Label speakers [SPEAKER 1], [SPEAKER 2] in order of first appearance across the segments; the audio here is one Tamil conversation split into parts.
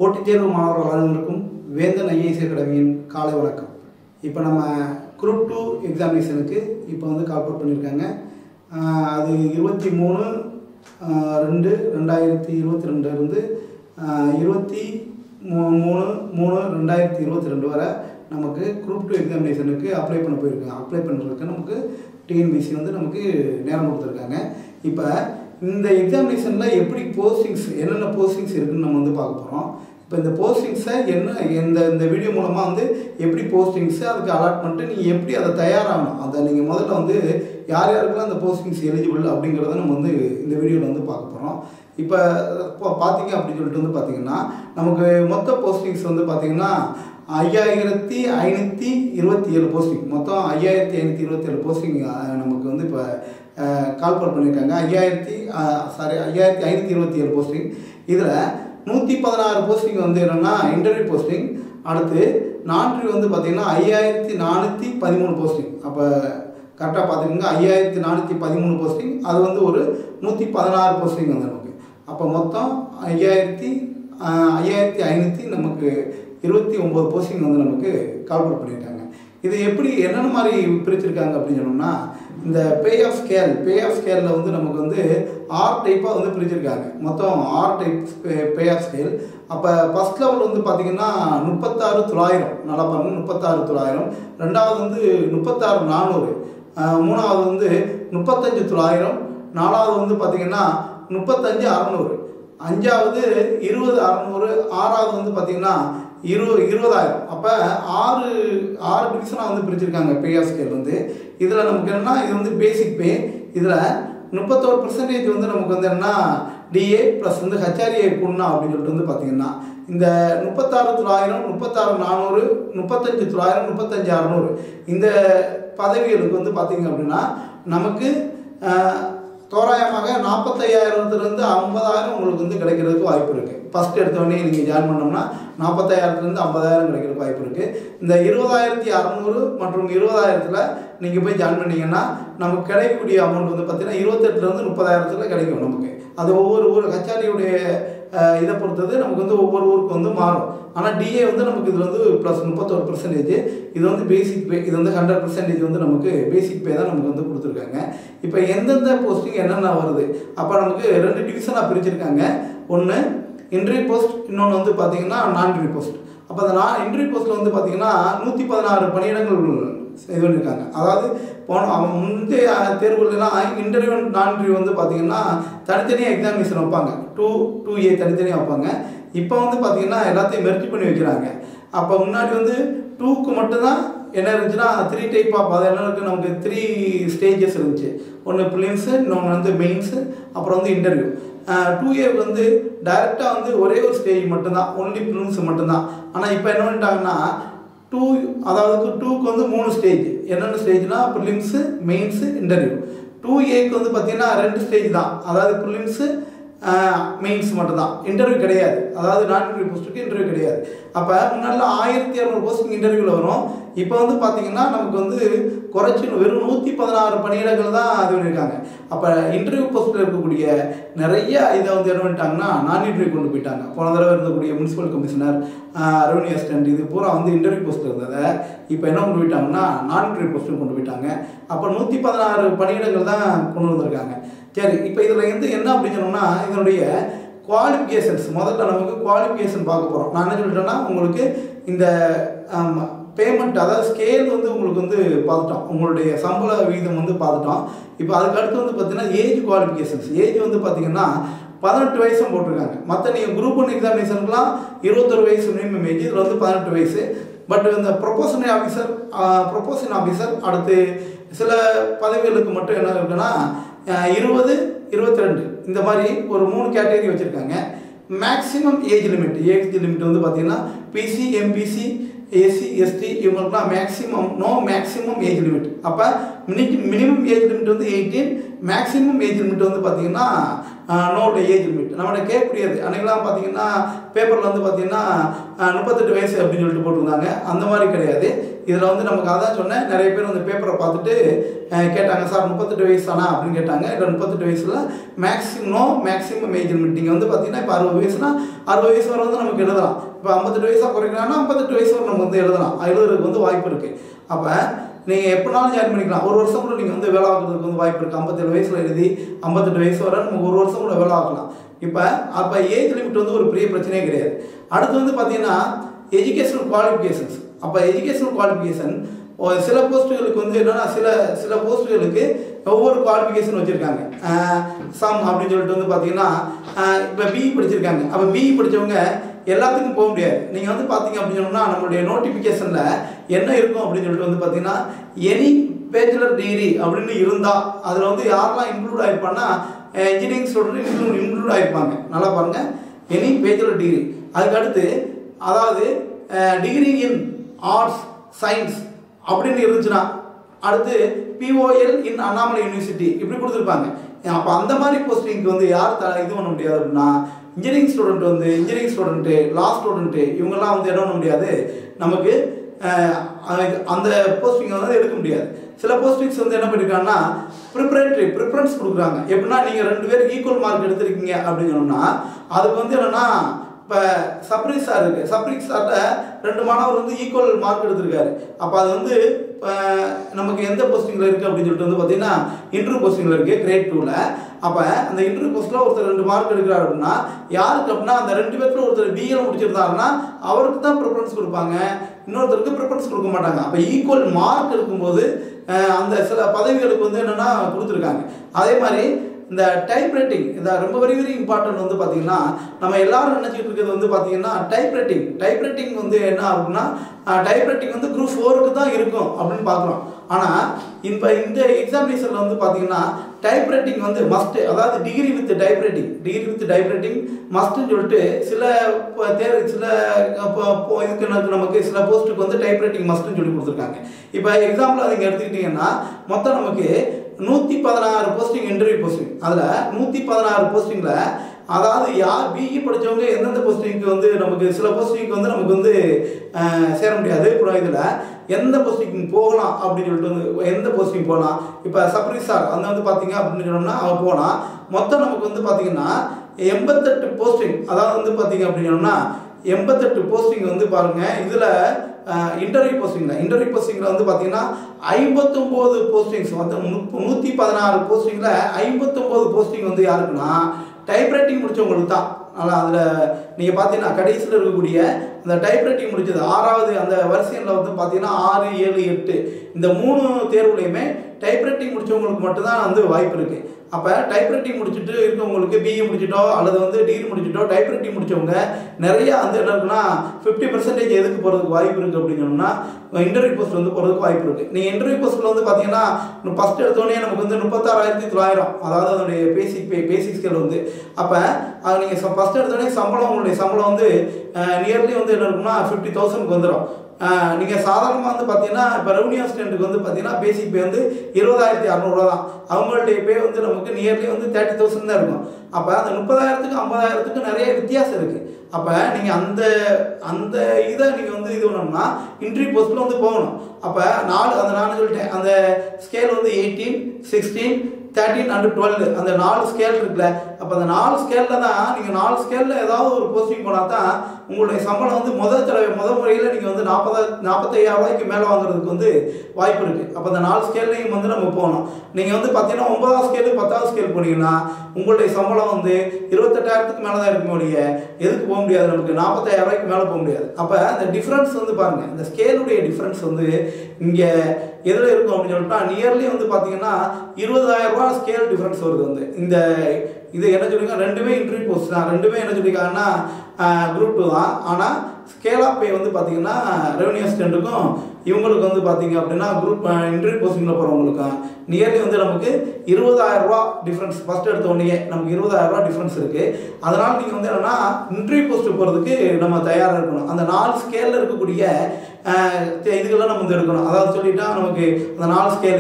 [SPEAKER 1] போட்டித் தேர்வு மாணவர்கள் அனைவருக்கும் வேந்தன் ஐஏஎஸ் அகாடமியின் காலை வணக்கம் இப்போ நம்ம குரூப் டூ எக்ஸாமினேஷனுக்கு இப்போ வந்து கால்பர் பண்ணியிருக்காங்க ஆஹ் அது இருபத்தி மூணு ஆஹ் ரெண்டு ரெண்டாயிரத்தி இருபத்தி ரெண்டுலேருந்து இருபத்தி மூ மூணு மூணு ரெண்டாயிரத்தி இருபத்தி ரெண்டு வரை நமக்கு குரூப் டூ எக்ஸாமினேஷனுக்கு அப்ளை பண்ண போயிருக்காங்க அப்ளை பண்ணுறதுக்கு நமக்கு டிஎன்பிசி வந்து நமக்கு நேரம் கொடுத்துருக்காங்க இப்போ இந்த எக்ஸாமினேஷனில் எப்படி போஸ்டிங்ஸ் என்னென்ன போஸ்டிங்ஸ் இருக்குன்னு நம்ம வந்து பார்க்க போகிறோம் இப்போ இந்த போஸ்டிங்ஸை என்ன இந்த இந்த வீடியோ மூலமாக வந்து எப்படி போஸ்டிங்ஸு அதுக்கு அலாட்மெண்ட்டு நீங்கள் எப்படி அதை தயாராகணும் அதை நீங்கள் முதல்ல வந்து யார் யாருக்கெல்லாம் அந்த போஸ்டிங்ஸ் எலிஜிபிள் அப்படிங்கிறத நம்ம வந்து இந்த வீடியோவில் வந்து பார்க்க போகிறோம் இப்போ இப்போ பார்த்தீங்க அப்படின்னு சொல்லிட்டு வந்து பார்த்தீங்கன்னா நமக்கு மொத்த போஸ்டிங்ஸ் வந்து பார்த்தீங்கன்னா ஐயாயிரத்தி ஐநூற்றி இருபத்தி ஏழு போஸ்டிங் மொத்தம் ஐயாயிரத்தி ஐநூற்றி இருபத்தி ஏழு போஸ்டிங் நமக்கு வந்து இப்போ கால்பர் பண்ணியிருக்காங்க ஐயாயிரத்தி சாரி ஐயாயிரத்தி ஐநூற்றி இருபத்தி ஏழு போஸ்டிங் இதில் நூற்றி பதினாறு போஸ்டிங் வந்து என்னென்னா இன்டர்வியூ போஸ்டிங் அடுத்து நான்கு வந்து பார்த்திங்கன்னா ஐயாயிரத்தி நானூற்றி பதிமூணு போஸ்டிங் அப்போ கரெக்டாக பார்த்துக்கோங்க ஐயாயிரத்தி நானூற்றி பதிமூணு போஸ்டிங் அது வந்து ஒரு நூற்றி பதினாறு போஸ்டிங் வந்து நமக்கு அப்போ மொத்தம் ஐயாயிரத்தி ஐயாயிரத்தி ஐநூற்றி நமக்கு இருபத்தி ஒம்பது போஸ்டிங் வந்து நமக்கு கால்பர் பண்ணியிருக்காங்க இது எப்படி என்னென்ன மாதிரி பிரிச்சிருக்காங்க அப்படின்னு சொன்னோம்னா இந்த pay of scale pay of ஸ்கேலில் வந்து நமக்கு வந்து ஆர் டைப்பாக வந்து பிரிச்சிருக்காங்க மொத்தம் R type pay of scale அப்போ ஃபஸ்ட் லெவல் வந்து பார்த்திங்கன்னா முப்பத்தாறு தொள்ளாயிரம் நல்லா பாருங்கள் முப்பத்தாறு தொள்ளாயிரம் ரெண்டாவது வந்து முப்பத்தாறு நானூறு மூணாவது வந்து முப்பத்தஞ்சு தொள்ளாயிரம் நாலாவது வந்து பார்த்திங்கன்னா முப்பத்தஞ்சு அறநூறு அஞ்சாவது இருபது அறநூறு ஆறாவது வந்து பார்த்திங்கன்னா இரு இருபதாயிரம் அப்போ ஆறு ஆறு டிவிஷனாக வந்து பிரிச்சிருக்காங்க பே ஆஃப் ஸ்கேல் வந்து இதில் நமக்கு என்னென்னா இது வந்து பேசிக் பே இதில் முப்பத்தோரு பர்சன்டேஜ் வந்து நமக்கு வந்து என்னன்னா டிஏ ப்ளஸ் வந்து ஹச்ஆர்ஏ கூடனா அப்படின்னு சொல்லிட்டு வந்து பார்த்தீங்கன்னா இந்த முப்பத்தாறு தொள்ளாயிரம் முப்பத்தாறு நானூறு முப்பத்தஞ்சு தொள்ளாயிரம் முப்பத்தஞ்சு அறநூறு இந்த பதவிகளுக்கு வந்து பார்த்தீங்க அப்படின்னா நமக்கு தோராயமாக நாற்பத்தையாயிரத்துலேருந்து ஐம்பதாயிரம் உங்களுக்கு வந்து கிடைக்கிறதுக்கு வாய்ப்பு இருக்குது ஃபஸ்ட் எடுத்தோடனே நீங்கள் ஜாயின் பண்ணோம்னா நாற்பத்தாயிரத்துலேருந்து ஐம்பதாயிரம் கிடைக்கிறதுக்கு வாய்ப்பு இருக்குது இந்த இருபதாயிரத்தி அறநூறு மற்றும் இருபதாயிரத்தில் நீங்கள் போய் ஜாயின் பண்ணிங்கன்னா நமக்கு கிடைக்கக்கூடிய அமௌண்ட் வந்து பார்த்திங்கன்னா இருபத்தெட்டுலேருந்து முப்பதாயிரத்தில் கிடைக்கும் நமக்கு அது ஒவ்வொரு ஊர் கச்சாரியுடைய இதை பொறுத்தது நமக்கு வந்து ஒவ்வொரு ஊருக்கு வந்து மாறும் ஆனால் டிஏ வந்து நமக்கு இது வந்து ப்ளஸ் முப்பத்தொரு பர்சன்டேஜ் இது வந்து பேசிக் பே இது வந்து ஹண்ட்ரட் பர்சன்டேஜ் வந்து நமக்கு பேசிக் பே தான் நமக்கு வந்து கொடுத்துருக்காங்க இப்போ எந்தெந்த போஸ்டிங் என்னென்ன வருது அப்போ நமக்கு ரெண்டு டிவிஷனாக பிரிச்சிருக்காங்க ஒன்று இன்டர்வியூ போஸ்ட் இன்னொன்று வந்து பார்த்தீங்கன்னா நான் இன்டர்வியூ போஸ்ட் அப்போ அந்த நான் இன்டர்வியூ போஸ்ட்டில் வந்து பார்த்தீங்கன்னா நூற்றி பதினாறு பணியிடங்கள் இது பண்ணியிருக்காங்க அதாவது போன அவன் முந்தைய தேர்வுலாம் இன்டர்வியூ நான் இன்டர்வியூ வந்து பார்த்தீங்கன்னா தனித்தனியாக எக்ஸாமினேஷன் வைப்பாங்க டூ டூ ஏ தனித்தனியாக வைப்பாங்க இப்போ வந்து பார்த்தீங்கன்னா எல்லாத்தையும் மெர்ஜி பண்ணி வைக்கிறாங்க அப்போ முன்னாடி வந்து டூக்கு மட்டும்தான் என்ன இருந்துச்சுன்னா த்ரீ டைப் ஆஃப் அது என்ன இருக்குது நமக்கு த்ரீ ஸ்டேஜஸ் இருந்துச்சு ஒன்று ப்ரிலிம்ஸு இன்னொன்று வந்து மெயின்ஸு அப்புறம் வந்து இன்டர்வியூ டூ ஏ வந்து டைரெக்டாக வந்து ஒரே ஒரு ஸ்டேஜ் மட்டும்தான் ஒன்லி ப்ரிலிம்ஸ் மட்டும்தான் ஆனால் இப்போ என்ன பண்ணிட்டாங்கன்னா டூ அதாவது டூக்கு வந்து மூணு ஸ்டேஜ் என்னென்ன ஸ்டேஜ்னா ப்ரிலிம்ஸு மெயின்ஸு இன்டர்வியூ டூ ஏக்கு வந்து பார்த்தீங்கன்னா ரெண்டு ஸ்டேஜ் தான் அதாவது ப்ரிலிம்ஸு மெயின்ஸ் மட்டும்தான் இன்டர்வியூ கிடையாது அதாவது நான் இன்டர்வியூ போஸ்ட்டுக்கு இன்டர்வியூ கிடையாது அப்போ முன்னாடிலாம் ஆயிரத்தி இரநூறு போஸ்டிங் இன்டர்வியூவில் வரும் இப்போ வந்து பார்த்தீங்கன்னா நமக்கு வந்து குறைச்சி வெறும் நூற்றி பதினாறு பணியிடங்கள் தான் இது பண்ணியிருக்காங்க அப்போ இன்டர்வியூ போஸ்ட்டில் இருக்கக்கூடிய நிறைய இதை வந்து என்ன பண்ணிட்டாங்கன்னா நான் இன்டர்வியூ கொண்டு போயிட்டாங்க போன தடவை இருந்தக்கூடிய முனிசிபல் கமிஷனர் ரெவன்யூ அசிஸ்டன்ட் இது பூரா வந்து இன்டர்வியூ போஸ்ட்டில் இருந்ததை இப்போ என்ன கொண்டு போயிட்டாங்கன்னா நான் இன்டர்வியூ போஸ்ட்டு கொண்டு போயிட்டாங்க அப்போ நூற்றி பதினாறு பணியிடங்கள் தான் கொண்டு வந்திருக்காங்க சரி இப்போ இதில் வந்து என்ன அப்படின்னு சொன்னோம்னா இதனுடைய குவாலிஃபிகேஷன்ஸ் முதல்ல நமக்கு குவாலிஃபிகேஷன் பார்க்க போகிறோம் நான் என்ன சொல்லிட்டேன்னா உங்களுக்கு இந்த பேமெண்ட் அதாவது ஸ்கேல் வந்து உங்களுக்கு வந்து பார்த்துட்டோம் உங்களுடைய சம்பள விகிதம் வந்து பார்த்துட்டோம் இப்போ அதுக்கு அடுத்து வந்து பார்த்தீங்கன்னா ஏஜ் குவாலிஃபிகேஷன்ஸ் ஏஜ் வந்து பார்த்தீங்கன்னா பதினெட்டு வயசும் போட்டிருக்காங்க மற்ற நீங்கள் குரூப் ஒன் எக்ஸாமினேஷனுக்குலாம் இருபத்தொரு வயசு மினிமம் ஏஜ் இதில் வந்து பதினெட்டு வயசு பட் இந்த ப்ரொபோஷனரி ஆஃபீஸர் ப்ரொபோஷன் ஆஃபீஸர் அடுத்து சில பதவிகளுக்கு மட்டும் என்ன இருக்குன்னா இருபது இருபத்தி ரெண்டு இந்த மாதிரி ஒரு மூணு கேட்டகரி வச்சுருக்காங்க maximum age limit age limit வந்து பார்த்தீங்கன்னா பிசி எம்பிசி எஸ்சி எஸ்டி இவங்களுக்குலாம் maximum no maximum age limit அப்போ மினி மினிமம் ஏஜ் லிமிட் வந்து எயிட்டீன் மேக்ஸிமம் ஏஜ் லிமிட் வந்து பார்த்தீங்கன்னா நோட ஏஜ் லிமிட் நம்மகிட்ட கேட்கக்கூடியது அன்றைக்கெல்லாம் பார்த்தீங்கன்னா பேப்பரில் வந்து பார்த்தீங்கன்னா ஆஹ், முப்பத்தெட்டு வயசு அப்படின்னு சொல்லிட்டு போட்டிருந்தாங்க அந்த மாதிரி கிடையாது இதில் வந்து நமக்கு அதான் சொன்னேன் நிறைய பேர் அந்த பேப்பரை பார்த்துட்டு ஆஹ், கேட்டாங்க சார் முப்பத்தெட்டு வயசு தானா அப்படின்னு கேட்டாங்க இல்லை முப்பத்தெட்டு வயசில் maximum no maximum age limit நீங்கள் வந்து பார்த்தீங்கன்னா இப்போ அறுபது வயசுனா அறுபது வயசு வரை வந்து நமக்கு எழுதலாம் இப்போ ஐம்பத்தெட்டு வயசாக குறைக்கிறாங்கன்னா ஐம்பத்தெட்டு வயசு வரை நம்ம வந்து எழுதலாம் எழுதுறதுக்கு வந்து வாய்ப்பு இருக்குது அப்போ நீங்கள் எப்போனாலும் ஜாயின் பண்ணிக்கலாம் ஒரு வருஷம் கூட நீங்கள் வந்து வேலை ஆகிறதுக்கு வந்து வாய்ப்பு இருக்குது ஐம்பத்தேழு வயசில் எழுதி ஐம்பத்தெட்டு வயசு வரை நமக்கு ஒரு வருஷம் கூட வேலை ஆகலாம் இப்போ அப்போ ஏஜ் லிமிட் வந்து ஒரு பெரிய பிரச்சனையே கிடையாது அடுத்து வந்து பார்த்தீங்கன்னா எஜுகேஷனல் குவாலிஃபிகேஷன்ஸ் அப்போ எஜுகேஷனல் குவாலிஃபிகேஷன் சில போஸ்ட்டுகளுக்கு வந்து என்னன்னா சில சில போஸ்ட்டுகளுக்கு ஒவ்வொரு குவாலிஃபிகேஷன் வச்சுருக்காங்க சம் அப்படின்னு சொல்லிட்டு வந்து பார்த்தீங்கன்னா இப்போ பிஇ படிச்சிருக்காங்க அப்போ பிஇ படித்தவங்க எல்லாத்துக்கும் போக முடியாது நீங்கள் வந்து பார்த்தீங்க அப்படின்னு சொன்னால் நம்மளுடைய நோட்டிஃபிகேஷனில் என்ன இருக்கும் அப்படின்னு சொல்லிட்டு வந்து பார்த்தீங்கன்னா எனி பேச்சுலர் டிகிரி அப்படின்னு இருந்தால் அதில் வந்து யாரெல்லாம் இன்க்ளூட் ஆகிருப்பான்னா இன்ஜினியரிங் ஸ்டூடெண்ட் இன்க்ளூட் இன்க்ளூட் ஆகிருப்பாங்க நல்லா பாருங்கள் எனி பேச்சுலர் டிகிரி அதுக்கு அடுத்து அதாவது டிகிரி இன் ஆர்ட்ஸ் சயின்ஸ் அப்படின்னு இருந்துச்சுன்னா அடுத்து பிஓஎல் இன் அண்ணாமலை யூனிவர்சிட்டி இப்படி கொடுத்துருப்பாங்க அப்போ அந்த மாதிரி போஸ்டிங்க்கு வந்து யார் த இது பண்ண முடியாது அப்படின்னா இன்ஜினியரிங் ஸ்டூடெண்ட் வந்து இன்ஜினியரிங் ஸ்டூடெண்ட்டு லா ஸ்டூடெண்ட்டு இவங்கெல்லாம் வந்து என்ன பண்ண முடியாது நமக்கு அஹ், அது- அந்த போஸ்டிங்கை வந்து எடுக்க முடியாது சில போஸ்டிங்ஸ் வந்து என்ன பண்ணியிருக்காங்கன்னா ப்ரிப்பரேட்டரி ப்ரிஃபரன்ஸ் கொடுக்குறாங்க எப்படின்னா நீங்கள் ரெண்டு பேரும் ஈக்குவல் மார்க் எடுத்திருக்கீங்க அப்படின்னு சொன்னால் அதுக்கு வந்து என்னென்னா இப்போ சப்ரிக் சார் இருக்குது சப்ரிக் சார்கிட்ட ரெண்டு மாணவர் வந்து ஈக்குவல் மார்க் எடுத்திருக்காரு அப்போ அது வந்து இப்போ நமக்கு எந்த போஸ்டிங்கில் இருக்குது அப்படின்னு சொல்லிட்டு வந்து பார்த்தீங்கன்னா இன்டர்வியூ போஸ்டிங்கில் இருக்குது கிரேட் டூவில் அப்போ அந்த இன்டர்வியூ போஸ்ட்டில் ஒருத்தர் ரெண்டு மார்க் எடுக்கிறாரு அப்படின்னா யாருக்கு அப்படின்னா அந்த ரெண்டு பேர்த்துல ஒருத்தர் பிஎல் முடிச்சிருந்தாருன்னா அவருக்கு தான் ப்ரிஃபரன்ஸ் கொடுப்பாங்க இன்னொருத்தருக்கு ப்ரிஃபரன்ஸ் கொடுக்க மாட்டாங்க அப்போ ஈக்குவல் மார்க் இருக்கும்போது அஹ், அந்த சில பதவிகளுக்கு வந்து என்னென்னா கொடுத்துருக்காங்க அதே மாதிரி இந்த டைப் ரைட்டிங் இந்த ரொம்ப வெரி வெரி இம்பார்ட்டன்ட் வந்து பார்த்தீங்கன்னா நம்ம எல்லாரும் நினச்சிட்டு இருக்கிறது வந்து பார்த்தீங்கன்னா டைப் ரைட்டிங் டைப் ரைட்டிங் வந்து என்ன ஆகும்னா டைப் ரைட்டிங் வந்து குரூப் ஃபோருக்கு தான் இருக்கும் அப்படின்னு பார்க்குறோம் ஆனால் இப்போ இந்த எக்ஸாமினேஷனில் வந்து பார்த்தீங்கன்னா டைப் ரைட்டிங் வந்து மஸ்ட் அதாவது degree with type writing degree with type writing மஸ்ட்னு சொல்லிட்டு சில ப- தேர்வு சில இப்போ- இப்போ இதுக்கு நமக்கு- நமக்கு சில போஸ்ட்டுக்கு வந்து டைப் ரைட்டிங் மஸ்ட்னு சொல்லி கொடுத்துருக்காங்க இப்போ எக்ஸாம்பிள் அதை எடுத்துக்கிட்டிங்கன்னா மொத்தம் நமக்கு நூற்றி பதினாறு போஸ்டிங் இன்டர்வியூ போஸ்டிங் அதில் நூற்றி பதினாறு போஸ்டிங்கில் அதாவது யார் பிஇ படித்தவங்க எந்தெந்த போஸ்டிங்க்கு வந்து நமக்கு சில போஸ்டிங்க்கு வந்து நமக்கு வந்து அஹ், சேர முடியாது இப்போ இதில் எந்த போஸ்டிங் போகலாம் அப்படின்னு சொல்லிட்டு வந்து எந்த போஸ்டிங் போகலாம் இப்போ சப்ரி சார் அந்த வந்து பார்த்தீங்க அப்படின்னு சொன்னோம்னா அவன் போனால் மொத்தம் நமக்கு வந்து பார்த்தீங்கன்னா எண்பத்தெட்டு போஸ்டிங் அதாவது வந்து பார்த்தீங்க அப்படின்னு சொன்னோம்னா எண்பத்தெட்டு போஸ்டிங் வந்து பாருங்க இதில் இன்டர்வியூ போஸ்டிங்கில் இன்டர்வியூ போஸ்டிங்கில் வந்து பார்த்தீங்கன்னா ஐம்பத்தொம்போது போஸ்டிங்ஸ் வந்து நூற்றி பதினாறு போஸ்டிங்கில் ஐம்பத்தொம்போது போஸ்டிங் வந்து யாருக்குன்னா டைப்ரைட்டிங் முடிச்சவங்களுக்கு தான் ஆனால் அதில் நீங்கள் பார்த்தீங்கன்னா கடைசியில் இருக்கக்கூடிய அந்த டைப்ரைட்டிங் முடிச்சது ஆறாவது அந்த வரிசையில் வந்து பார்த்தீங்கன்னா ஆறு ஏழு எட்டு இந்த மூணு தேர்வுலையுமே டைப்ரைட்டிங் முடிச்சவங்களுக்கு மட்டும்தான் வந்து வாய்ப்பு இருக்குது அப்போ டைப்ரைட்டிங் முடிச்சுட்டு இருக்கவங்களுக்கு பிஇ முடிச்சிட்டோ அல்லது வந்து டிகிரி முடிச்சிட்டோ டைப்ரைட்டிங் முடிச்சவங்க நிறைய வந்து என்ன இருக்குன்னா ஃபிஃப்டி பர்சன்டேஜ் எதுக்கு போகிறதுக்கு வாய்ப்பு இருக்குது அப்படின்னு சொன்னால் இன்டர்வியூ போஸ்ட் வந்து போகிறதுக்கு வாய்ப்பு இருக்குது நீங்கள் இன்டர்வியூ போஸ்ட்டில் வந்து பார்த்தீங்கன்னா ஃபஸ்ட் எடுத்தோடனே நமக்கு வந்து முப்பத்தாறாயிரத்தி தொள்ளாயிரம் அதாவது அதனுடைய பேசிக் பே பேசிக் ஸ்கேல் வந்து அப்போ அது நீங்கள் ஃபஸ்ட் எடுத்தோடனே சம்பளம் உங்களுடைய சம்பளம் வந்து நியர்லி வந்து என்ன இருக்குன்னா ஃபிஃப்டி தௌசண்ட்க்கு வந்துடும் நீங்கள் சாதாரணமாக வந்து பார்த்தீங்கன்னா இப்போ ரெவன்யூ அசிஸ்டண்ட்டுக்கு வந்து பார்த்தீங்கன்னா பேசிக் பே வந்து இருபதாயிரத்தி அறநூறுவா தான் அவங்களுடைய பே வந்து நமக்கு நியர்லி வந்து தேர்ட்டி தௌசண்ட் தான் இருக்கும் அப்போ அந்த முப்பதாயிரத்துக்கு ஐம்பதாயிரத்துக்கு நிறைய வித்தியாசம் இருக்குது அப்போ நீங்கள் அந்த அந்த இதை நீங்கள் வந்து இது பண்ணோம்னா இன்ட்ரி போஸ்ட்டில் வந்து போகணும் அப்போ நாலு அந்த நான் சொல்லிட்டேன் அந்த ஸ்கேல் வந்து eighteen sixteen thirteen and twelve அந்த நாலு ஸ்கேல் இருக்குல்ல அப்போ அந்த நாலு ஸ்கேலில் தான் நீங்கள் நாலு ஸ்கேலில் ஏதாவது ஒரு போஸ்டிங் போனால் தான் உங்களுடைய சம்பளம் வந்து முதல் தடவை முதல் முறையில் நீங்கள் வந்து நாற்பதா நாற்பத்தையாயிரம் ரூபாய்க்கு மேலே வாங்குறதுக்கு வந்து வாய்ப்பு இருக்குது அப்போ அந்த நாலு ஸ்கேல்லையும் வந்து நம்ம போகணும் நீங்கள் வந்து பார்த்தீங்கன்னா ஒன்பதாவது ஸ்கேலு பத்தாவது ஸ்கேல் போனீங்கன்னா உங்களுடைய சம்பளம் வந்து இருபத்தெட்டாயிரத்துக்கு மேலே தான் இருக்க முடிய எதுக்கு போக முடியாது நமக்கு நாற்பத்தாயிரம் ரூபாய்க்கு மேலே போக முடியாது அப்போ அந்த டிஃப்ரென்ஸ் வந்து பாருங்கள் இந்த ஸ்கேலுடைய டிஃப்ரென்ஸ் வந்து இங்கே எதில் இருக்கும் அப்படின்னு சொல்லிட்டா நியர்லி வந்து பார்த்தீங்கன்னா இருபதாயிரம் ரூபா ஸ்கேல் டிஃப்ரென்ஸ் வருது வந்து இந்த இது என்ன சொல்லியிருக்காங்க ரெண்டுமே இன்டர்வியூ போஸ்ட் தான் ரெண்டுமே என்ன சொல்லியிருக்காங்கன்னா குரூப் டூ தான் ஆனால் ஸ்கேல் ஆஃப் பே வந்து பார்த்தீங்கன்னா ரெவன்யூ அசிஸ்டண்ட்டுக்கும் இவங்களுக்கு வந்து பார்த்தீங்க அப்படின்னா குரூப் இன்டர்வியூ போஸ்டிங்கில் போகிறவங்களுக்கும் நியர்லி வந்து நமக்கு இருபதாயிரம் ரூபா டிஃப்ரென்ஸ் ஃபஸ்ட் எடுத்த உடனே நமக்கு இருபதாயிரம் ரூபா டிஃப்ரென்ஸ் இருக்குது அதனால் நீங்கள் வந்து என்னென்னா இன்டர்வியூ போஸ்ட்டு போகிறதுக்கு நம்ம தயாராக இருக்கணும் அந்த நாலு ஸ்கேலில் இருக்கக்கூடிய அஹ், தே- இதுகள்லாம் நம்ம வந்து எடுக்கணும் அதாவது சொல்லிட்டா நமக்கு அந்த நாலு ஸ்கேலு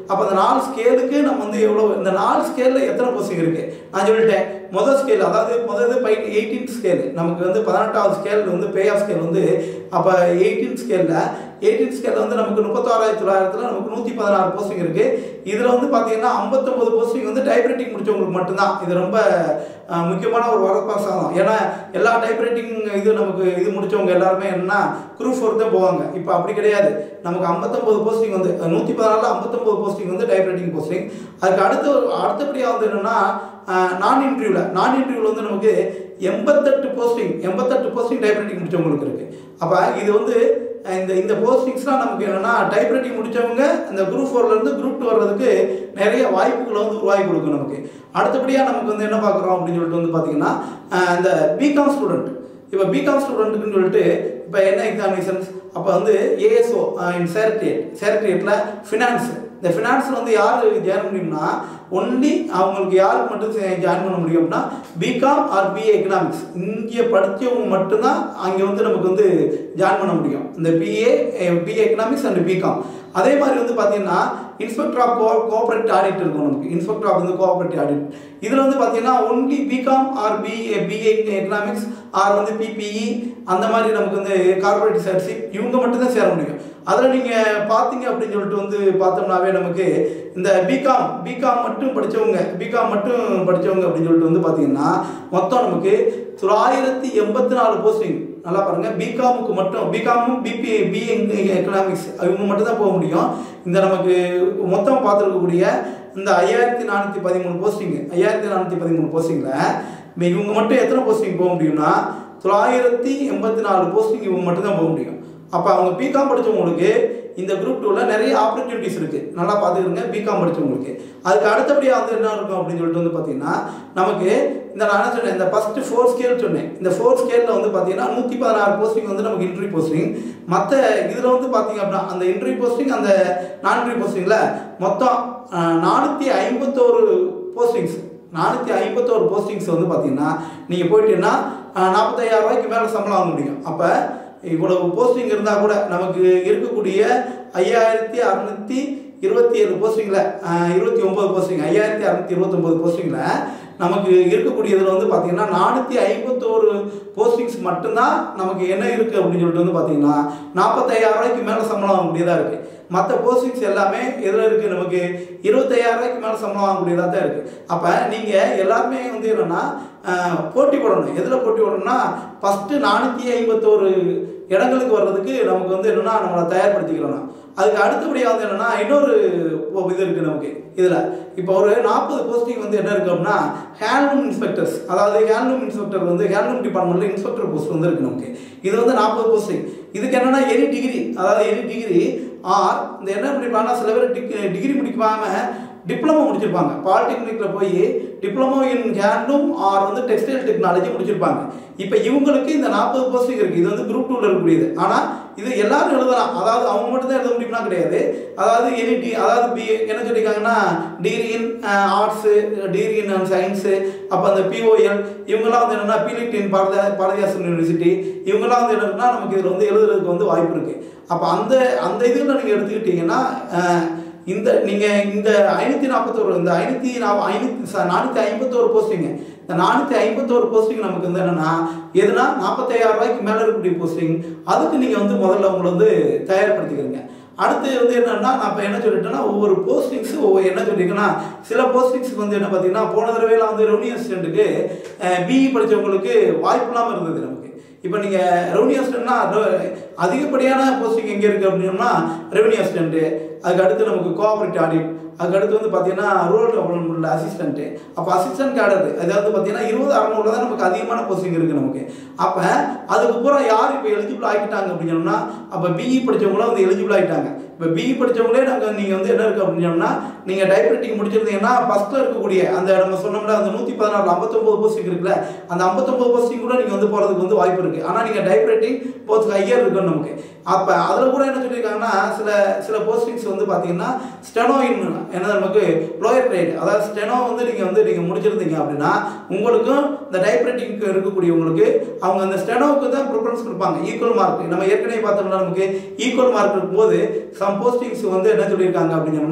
[SPEAKER 1] அப்போ அந்த நாலு ஸ்கேலுக்கு நம்ம வந்து எவ்வளோ இந்த நாலு ஸ்கேலில் எத்தனை போஸ்டிங் இருக்குது நான் சொல்லிட்டேன் முதல் ஸ்கேல் அதாவது முதல் பை எயிட்டீன் ஸ்கேல் நமக்கு வந்து பதினெட்டாவது ஸ்கேல் வந்து பே ஆஃப் ஸ்கேல் வந்து அப்போ எயிட்டீன் ஸ்கேலில் எயிட்டீன் ஸ்கேல் வந்து நமக்கு முப்பத்தாறாயிரத்தி தொள்ளாயிரத்தில் நமக்கு நூற்றி பதினாறு போஸ்டிங் இருக்குது இதில் வந்து பார்த்தீங்கன்னா ஐம்பத்தொம்பது போஸ்டிங் வந்து டைப்ரைட்டிங் முடிச்சவங்களுக்கு மட்டும்தான் இது ரொம்ப அஹ், முக்கியமான ஒரு வரப்பாசம் ஏன்னா எல்லா டைப்ரைட்டிங் இது நமக்கு இது முடிச்சவங்க எல்லாருமே என்னன்னா குரூப் ஃபோர் தான் போவாங்க இப்போ அப்படி கிடையாது நமக்கு ஐம்பத்தொம்பது போஸ்டிங் வந்து நூற்றி பதினாலில் ஐம்பத்தொம்பது போஸ்டிங் வந்து டைப்ரைட்டிங் போஸ்டிங் அதுக்கு அடுத்து அடுத்தபடியாக வந்து என்னென்னா நான் இன்டர்வியூவில் நான் இன்டர்வியூவில் வந்து நமக்கு எண்பத்தெட்டு போஸ்டிங் எண்பத்தெட்டு போஸ்டிங் டைப்ரைட்டிங் முடிச்சவங்களுக்கு இருக்குது அப்போ இது வந்து அஹ், இந்த இந்த போஸ்டிங்ஸ்லாம் நமக்கு என்னென்னா டைப்ரைட்டிங் முடித்தவங்க இந்த குரூப் ஃபோர்லேருந்து குரூப் டூ வர்றதுக்கு நிறைய வாய்ப்புகளை வந்து உருவாக்கி கொடுக்கும் நமக்கு அடுத்தபடியாக நமக்கு வந்து என்ன பார்க்குறோம் அப்படின்னு சொல்லிட்டு வந்து பார்த்தீங்கன்னா அஹ், இந்த பிகாம் ஸ்டூடெண்ட் இப்போ பிகாம் ஸ்டூடெண்ட்டுக்குன்னு சொல்லிட்டு இப்போ என்ன எக்ஸாமினேஷன்ஸ் அப்போ வந்து ஏஎஸ்ஓ இன் சேரக்ரியேட் சேரக்ரியேட்டில் ஃபினான்ஸ் இந்த ஃபினான்ஸில் வந்து யார் ஜாயின் முடியும்னா ஒன்லி அவங்களுக்கு யாருக்கு மட்டும் ஜாயின் பண்ண முடியும் அப்படின்னா பிகாம் ஆர் பிஏ எக்கனாமிக்ஸ் இங்கே படித்தவங்க மட்டும்தான் அங்கே வந்து நமக்கு வந்து ஜாயின் பண்ண முடியும் இந்த BA BA economics and BCom அதே மாதிரி வந்து பார்த்தீங்கன்னா inspector of co cooperative audit இருக்கும் நமக்கு இன்ஸ்பெக்டர் ஆஃப் வந்து கோஆபரேட்டிவ் ஆடிட் இதில் வந்து பார்த்தீங்கன்னா only BCom or BA BA economics or வந்து பிபிஇ அந்த மாதிரி நமக்கு வந்து கார்பரேட் சர்சி இவங்க மட்டும்தான் சேர முடியும் அதில் நீங்கள் பார்த்தீங்க அப்படின்னு சொல்லிட்டு வந்து பார்த்தோம்னாவே நமக்கு இந்த பிகாம் பிகாம் மட்டும் படித்தவங்க பிகாம் மட்டும் படித்தவங்க அப்படின்னு சொல்லிட்டு வந்து பார்த்தீங்கன்னா மொத்தம் நமக்கு தொள்ளாயிரத்தி எண்பத்தி நாலு போஸ்டிங் நல்லா பாருங்க பிகாமுக்கு மட்டும் பிகாமும் பிபி பிஏ எக்கனாமிக்ஸ் இவங்க மட்டும் தான் போக முடியும் இந்த நமக்கு மொத்தம் பார்த்துருக்கக்கூடிய இந்த ஐயாயிரத்தி நானூற்றி பதிமூணு போஸ்டிங் ஐயாயிரத்தி நானூற்றி பதிமூணு போஸ்டிங்கில் இவங்க மட்டும் எத்தனை போஸ்டிங் போக முடியும்னா தொள்ளாயிரத்தி எண்பத்தி நாலு போஸ்டிங் இவங்க மட்டும் தான் போக முடியும் அப்போ அவங்க பிகாம் படித்தவங்களுக்கு இந்த குரூப் டூவில் நிறைய ஆப்பர்ச்சுனிட்டிஸ் இருக்குது நல்லா பார்த்துக்கிறங்க பிகாம் படித்தவங்களுக்கு அதுக்கு அடுத்தபடியாக வந்து என்ன இருக்கும் அப்படின்னு சொல்லிட்டு வந்து பார்த்தீங்கன்னா நமக்கு இந்த நான் என்ன சொன்னேன் இந்த ஃபஸ்ட்டு ஃபோர் ஸ்கேல் சொன்னேன் இந்த ஃபோர் ஸ்கேலில் வந்து பார்த்தீங்கன்னா நூற்றி பதினாறு போஸ்டிங் வந்து நமக்கு இன்ட்ரி போஸ்டிங் மற்ற இதில் வந்து பார்த்தீங்க அப்படின்னா அந்த இன்ட்ரி போஸ்டிங் அந்த நான் இன்ட்ரி போஸ்டிங்கில் மொத்தம் நானூற்றி ஐம்பத்தோரு போஸ்டிங்ஸ் நானூற்றி ஐம்பத்தோரு போஸ்டிங்ஸ் வந்து பார்த்தீங்கன்னா நீங்கள் போயிட்டீங்கன்னா நாற்பத்தையாயிரம் ரூபாய்க்கு மேலே சம்பளம் வாங்க முடியும் அப்போ இவ்வளவு போஸ்டிங் இருந்தால் கூட நமக்கு இருக்கக்கூடிய ஐயாயிரத்தி அறநூற்றி இருபத்தி ஏழு போஸ்டிங்கில் இருபத்தி ஒம்பது போஸ்டிங் ஐயாயிரத்தி அறநூற்றி இருபத்தொம்போது போஸ்டிங்கில் நமக்கு இருக்கக்கூடியதில் வந்து பார்த்தீங்கன்னா நானூற்றி ஐம்பத்தோரு போஸ்டிங்ஸ் மட்டும்தான் நமக்கு என்ன இருக்குது அப்படின்னு சொல்லிட்டு வந்து பார்த்தீங்கன்னா நாற்பத்தையாயிரம் ரூபாய்க்கு மேலே சம்பளம் வாங்கக்கூடியதாக இருக்குது மற்ற போஸ்டிங்ஸ் எல்லாமே எதில் இருக்குது நமக்கு இருபத்தையாயிரம் ரூபாய்க்கு மேலே சம்பளம் வாங்கக்கூடியதாக தான் இருக்குது அப்போ நீங்கள் எல்லாருமே வந்து என்னென்னா போட்டி போடணும் எதில் போட்டி போடணும்னா ஃபஸ்ட்டு நானூற்றி ஐம்பத்தோரு இடங்களுக்கு வர்றதுக்கு நமக்கு வந்து என்னென்னா நம்மளை தயார்படுத்திக்கிறோம் அதுக்கு அடுத்தபடியாக வந்து என்னென்னா இன்னொரு ஒ- இது இருக்குது நமக்கு இதில் இப்போ ஒரு நாற்பது போஸ்டிங் வந்து என்ன இருக்கு அப்படின்னா ஹேண்ட்லூம் இன்ஸ்பெக்டர்ஸ் அதாவது ஹேண்ட்லூம் இன்ஸ்பெக்டர் வந்து ஹேண்ட்லூம் டிபார்ட்மெண்ட்டில் இன்ஸ்பெக்டர் போஸ்ட் வந்து இருக்கு நமக்கு இது வந்து நாற்பது போஸ்டிங் இதுக்கு என்னென்னா எனி டிகிரி அதாவது எனி டிகிரி ஆர் இந்த என்ன பண்ணிருப்பாங்கன்னா சில பேர் டிகிரி முடிக்காம டிப்ளமோ முடிச்சிருப்பாங்க பாலிடெக்னிக்கில் போய் டிப்ளமோ இன் ஹேண்ட்லூம் ஆர் வந்து டெக்ஸ்டைல் டெக்னாலஜி முடிச்சிருப்பாங்க இப்போ இவங்களுக்கு இந்த நாற்பது போஸ்டிங் இருக்குது இது வந்து குரூப் டூவில் இருக்கக்கூடியது ஆனால் இது எல்லாரும் எழுதலாம் அதாவது அவங்க மட்டும் தான் எழுத முடியும்னா கிடையாது அதாவது எனி டி அதாவது பி என்ன சொல்லியிருக்காங்கன்னா degree in arts degree in science அப்போ அந்த பிஓஎல் இவங்கெல்லாம் வந்து என்னென்னா பிலிட் இன் பாரத பாரதிதாசன் யூனிவர்சிட்டி இவங்கெல்லாம் வந்து என்னன்னா நமக்கு இதில் வந்து எழுதுறதுக்கு வந்து வாய்ப்பு இருக்குது அப்போ அந்த அந்த இதில் நீங்கள் எடுத்துக்கிட்டிங்கன்னா அஹ், இந்த நீங்கள் இந்த ஐநூற்றி நாற்பத்தோரு இந்த ஐநூற்றி நா ஐநூற்றி நானூற்றி ஐம்பத்தோரு போஸ்டிங்க இந்த நானூற்றி ஐம்பத்தோரு போஸ்டிங் நமக்கு வந்து என்னென்னா எதுனா நாற்பத்தையாயிரம் ரூபாய்க்கு மேலே இருக்கக்கூடிய போஸ்டிங் அதுக்கு நீங்கள் வந்து முதல்ல உங்களை வந்து தயார்படுத்திக்கிறீங்க அடுத்து வந்து என்னன்னா நான் இப்போ என்ன சொல்லிட்டேன்னா ஒவ்வொரு போஸ்டிங்ஸ் ஒவ்வொரு என்ன சொல்லியிருக்கேன்னா சில போஸ்டிங்ஸ்க்கு வந்து என்ன பார்த்தீங்கன்னா போன தடவையெல்லாம் வந்து ரெவன்யூ அசிஸ்டண்ட்டுக்கு பிஇ படித்தவங்களுக்கு வாய்ப்பு இல்லாமல் இருந்தது நமக்கு இப்போ நீங்கள் ரெவன்யூ அசிஸ்டன்ட்னா அதிகப்படியான போஸ்டிங் எங்கே இருக்குது அப்படின்னா ரெவன்யூ அசிஸ்டண்ட்டு அதுக்கு அடுத்து நமக்கு கோஆபரேட்டிவ் ஆடிட் அதுக்கு அடுத்து வந்து பார்த்தீங்கன்னா ரூரல் டெவலப்மெண்ட்ல அசிஸ்டண்ட்டு அப்போ அசிஸ்டன்ட் கேடர் அதாவது பார்த்தீங்கன்னா இருபது அறநூறுல தான் நமக்கு அதிகமான போஸ்டிங் இருக்குது நமக்கு அப்போ அதுக்கு பூரா யார் இப்போ எலிஜிபிள் ஆகிட்டாங்க அப்படின்னு சொன்னோம்னா அப்போ பிஇ படித்தவங்களாம் வந்து எலிஜிபிள் ஆகிட்டாங்க இப்போ பிஇ படித்தவங்களே நாங்கள் நீங்கள் வந்து என்ன இருக்குது அப்படின்னு சொன்னால் நீங்கள் டைப்ரைட்டிங் முடிச்சிருந்தீங்கன்னா ஃபஸ்ட்டில் இருக்கக்கூடிய அந்த நம்ம சொன்னோம்ல அந்த நூற்றி பதினாறு ஐம்பத்தொம்போது போஸ்டிங் இருக்குல்ல அந்த ஐம்பத்தொம்போது போஸ்டிங் கூட நீங்கள் வந்து போகிறதுக்கு வந்து வாய்ப்பு இருக்குது ஆனால் நீங்கள் டைப்ரைட்டிங் போஸ்ட் ஹையர் இருக்கணும் நமக்கு அப்போ அதில் கூட என்ன சொல்லியிருக்காங்கன்னா சில சில போஸ்டிங்ஸ் வந்து பார்த்தீங்கன்னா ஸ்டெனோ இன் என்ன நமக்கு லோயர் கிரேட் அதாவது ஸ்டெனோ வந்து நீங்கள் வந்து நீங்கள் முடிச்சிருந்தீங்க அப்படின்னா உங்களுக்கும் இந்த டைப்ரைட்டிங்க்கு இருக்கக்கூடியவங்களுக்கு அவங்க அந்த ஸ்டெனோவுக்கு தான் ப்ரிஃபரன்ஸ் கொடுப்பாங்க ஈக்குவல் மார்க் நம்ம ஏற்கனவே பார்த்தோம்னா நமக்கு ஈக்குவல் மார்க் இருக்கும்போது சம் போஸ்டிங்ஸ் வந்து என்ன சொல்லியிருக்காங்க அப்படின்னு சொன்னோம்னா